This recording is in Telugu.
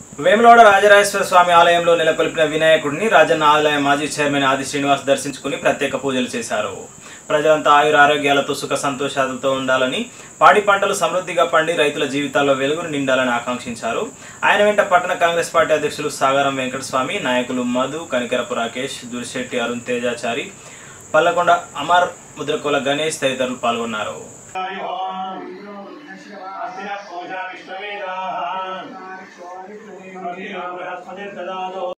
వేములవాడ రాజరాజేశ్వర స్వామి ఆలయంలో నెలకొల్పిన వినాయకుడిని రాజన్న ఆలయ మాజీ చైర్మన్ ఆది శ్రీనివాస్ దర్శించుకుని ప్రత్యేక పూజలు చేశారు ప్రజలంతా ఆయుర ఆరోగ్యాలతో సుఖ సంతోషాలతో ఉండాలని పాడి పంటలు సమృద్ధిగా పండి రైతుల జీవితాల్లో వెలుగును నిండాలని ఆకాంక్షించారు ఆయన వెంట పట్టణ కాంగ్రెస్ పార్టీ అధ్యక్షులు సాగరం వెంకటస్వామి నాయకులు మధు కనికరపు రాకేష్ దురిశెట్టి అరుణ్ తేజాచారి పల్లకొండ అమర్ ముద్రకోల గణేష్ తదితరులు పాల్గొన్నారు పూజా విష్ణవేదాహ బృహస్పతి